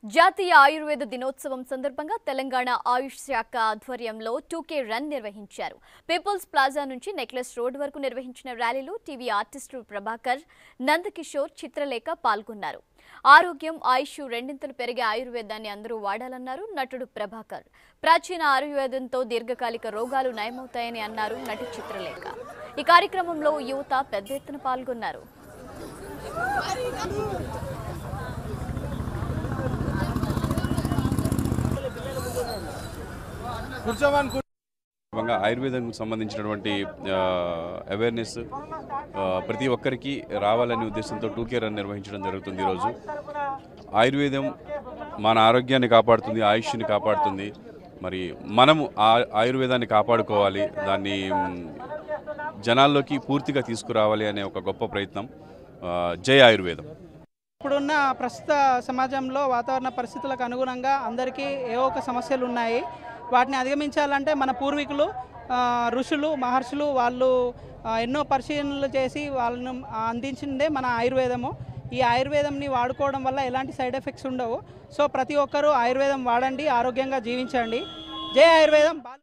జాతీయ ఆయుర్వేద దినోత్సవం సందర్భంగా తెలంగాణ ఆయుష్ శాఖ ఆధ్వర్యంలో టూకే రన్ నిర్వహించారు పీపుల్స్ ప్లాజా నుంచి నెక్లెస్ రోడ్ వరకు నిర్వహించిన ర్యాలీలో టీవీ ఆర్టిస్టు ప్రభాకర్ నందకిషోర్ చిత్రలేఖ పాల్గొన్నారు ఆరోగ్యం ఆయుష్ రెండింతలు పెరిగే ఆయుర్వేదాన్ని అందరూ వాడాలన్నారు నటుడు ప్రభాకర్ ప్రాచీన ఆయుర్వేదంతో దీర్ఘకాలిక రోగాలు నయమవుతాయని అన్నారు నటి చిత్రలేఖ ఈ కార్యక్రమంలో యువత పెద్ద ఎత్తున పాల్గొన్నారు కూర్చోమని కూర్చో విధంగా ఆయుర్వేదంకు సంబంధించినటువంటి అవేర్నెస్ ప్రతి ఒక్కరికి రావాలనే ఉద్దేశంతో టూ కేర్ అని నిర్వహించడం జరుగుతుంది ఈరోజు ఆయుర్వేదం మన ఆరోగ్యాన్ని కాపాడుతుంది ఆయుష్ని కాపాడుతుంది మరి మనము ఆ ఆయుర్వేదాన్ని కాపాడుకోవాలి దాన్ని మ్, జనాల్లోకి పూర్తిగా తీసుకురావాలి అనే ఒక గొప్ప ప్రయత్నం ఆ, జై ఆయుర్వేదం ఇప్పుడున్న ప్రస్తుత సమాజంలో వాతావరణ పరిస్థితులకు అనుగుణంగా అందరికీ ఏవో ఒక సమస్యలు ఉన్నాయి వాటిని అధిగమించాలంటే మన పూర్వీకులు ఆ, ఋషులు మహర్షులు వాళ్ళు ఆ, ఎన్నో పరిశీలనలు చేసి వాళ్ళను అందించిందే మన ఆయుర్వేదము ఈ ఆయుర్వేదంని వాడుకోవడం వల్ల ఎలాంటి సైడ్ ఎఫెక్ట్స్ ఉండవు సో ప్రతి ఒక్కరూ ఆయుర్వేదం వాడండి ఆరోగ్యంగా జీవించండి జై ఆయుర్వేదం బాలు